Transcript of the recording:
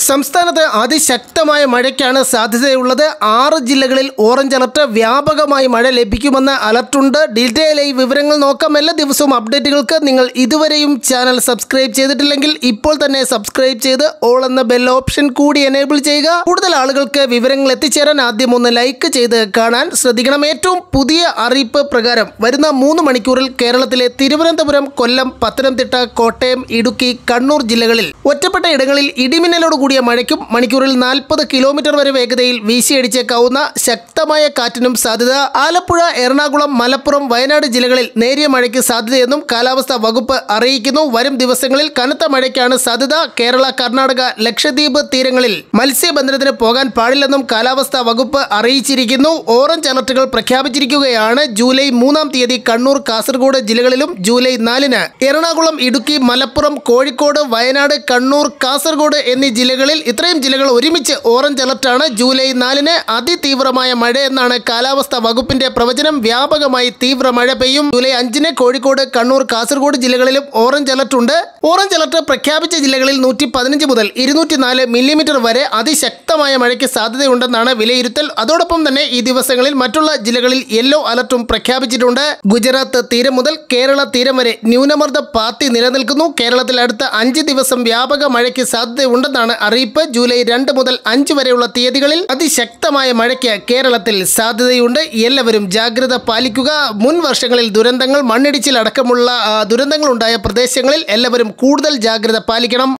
സംസ്ഥാനത്ത് അതിശക്തമായ മഴയ്ക്കാണ് സാധ്യതയുള്ളത് ആറ് ജില്ലകളിൽ ഓറഞ്ച് അലർട്ട് വ്യാപകമായി മഴ ലഭിക്കുമെന്ന അലർട്ടുണ്ട് ഡീറ്റെയിൽ ആയി വിവരങ്ങൾ നോക്കാം എല്ലാ ദിവസവും അപ്ഡേറ്റുകൾക്ക് നിങ്ങൾ ഇതുവരെയും ചാനൽ സബ്സ്ക്രൈബ് ചെയ്തിട്ടില്ലെങ്കിൽ ഇപ്പോൾ തന്നെ സബ്സ്ക്രൈബ് ചെയ്ത് ഓൾ എന്ന ബെൽ ഓപ്ഷൻ കൂടി എനേബിൾ ചെയ്യുക കൂടുതൽ ആളുകൾക്ക് വിവരങ്ങൾ എത്തിച്ചേരാൻ ആദ്യം ഒന്ന് ലൈക്ക് ചെയ്ത് കാണാൻ ശ്രദ്ധിക്കണം ഏറ്റവും പുതിയ അറിയിപ്പ് പ്രകാരം വരുന്ന മൂന്ന് മണിക്കൂറിൽ കേരളത്തിലെ തിരുവനന്തപുരം കൊല്ലം പത്തനംതിട്ട കോട്ടയം ഇടുക്കി കണ്ണൂർ ജില്ലകളിൽ ഒറ്റപ്പെട്ട ഇടങ്ങളിൽ ഇടിമിന്നലോട് കൂടിയ മഴയ്ക്കും മണിക്കൂറിൽ നാൽപ്പത് കിലോമീറ്റർ വരെ വേഗതയിൽ വീശിയടിച്ചേക്കാവുന്ന ശക്തമായ കാറ്റിനും സാധ്യത ആലപ്പുഴ എറണാകുളം മലപ്പുറം വയനാട് ജില്ലകളിൽ നേരിയ മഴയ്ക്ക് സാധ്യതയെന്നും കാലാവസ്ഥാ വകുപ്പ് അറിയിക്കുന്നു വരും ദിവസങ്ങളിൽ കനത്ത മഴയ്ക്കാണ് സാധ്യത കേരള കർണാടക ലക്ഷദ്വീപ് തീരങ്ങളിൽ മത്സ്യബന്ധനത്തിന് പോകാൻ പാടില്ലെന്നും കാലാവസ്ഥാ വകുപ്പ് അറിയിച്ചിരിക്കുന്നു ഓറഞ്ച് അലർട്ടുകൾ പ്രഖ്യാപിച്ചിരിക്കുകയാണ് ജൂലൈ മൂന്നാം തീയതി കണ്ണൂർ കാസർഗോഡ് ജില്ലകളിലും ജൂലൈ നാലിന് എറണാകുളം ഇടുക്കി മലപ്പുറം കോഴിക്കോട് വയനാട് കണ്ണൂർ കാസർഗോഡ് എന്നീ ജില്ലകളിൽ ഇത്രയും ജില്ലകൾ ഒരുമിച്ച് ഓറഞ്ച് അലർട്ടാണ് ജൂലൈ നാലിന് അതിതീവ്രമായ മഴ എന്നാണ് കാലാവസ്ഥാ വകുപ്പിന്റെ പ്രവചനം വ്യാപകമായി തീവ്ര മഴ പെയ്യും ജൂലൈ അഞ്ചിന് കോഴിക്കോട് കണ്ണൂർ കാസർഗോഡ് ജില്ലകളിലും ഓറഞ്ച് അലർട്ട് ഉണ്ട് ഓറഞ്ച് അലർട്ട് പ്രഖ്യാപിച്ച ജില്ലകളിൽ നൂറ്റി പതിനഞ്ച് മുതൽ ഇരുന്നൂറ്റി നാല് മില്ലിമീറ്റർ വരെ അതിശക്തമായ മഴയ്ക്ക് സാധ്യതയുണ്ടെന്നാണ് വിലയിരുത്തൽ അതോടൊപ്പം തന്നെ ഈ ദിവസങ്ങളിൽ മറ്റുള്ള ജില്ലകളിൽ യെല്ലോ അലർട്ടും പ്രഖ്യാപിച്ചിട്ടുണ്ട് ഗുജറാത്ത് തീരം മുതൽ കേരള തീരം വരെ ന്യൂനമർദ്ദ പാത്തി നിലനിൽക്കുന്നു കേരളത്തിൽ അടുത്ത അഞ്ച് ദിവസം വ്യാപക മഴയ്ക്ക് സാധ്യതയുണ്ടെന്നാണ് അറിയിപ്പ് ജൂലൈ രണ്ട് മുതൽ അഞ്ച് വരെയുള്ള തീയതികളിൽ അതിശക്തമായ മഴയ്ക്ക് കേരളത്തിൽ സാധ്യതയുണ്ട് എല്ലാവരും ജാഗ്രത പാലിക്കുക മുൻ വർഷങ്ങളിൽ ദുരന്തങ്ങൾ മണ്ണിടിച്ചിൽ അടക്കമുള്ള ആ, ദുരന്തങ്ങളുണ്ടായ പ്രദേശങ്ങളിൽ എല്ലാവരും കൂടുതൽ ജാഗ്രത പാലിക്കണം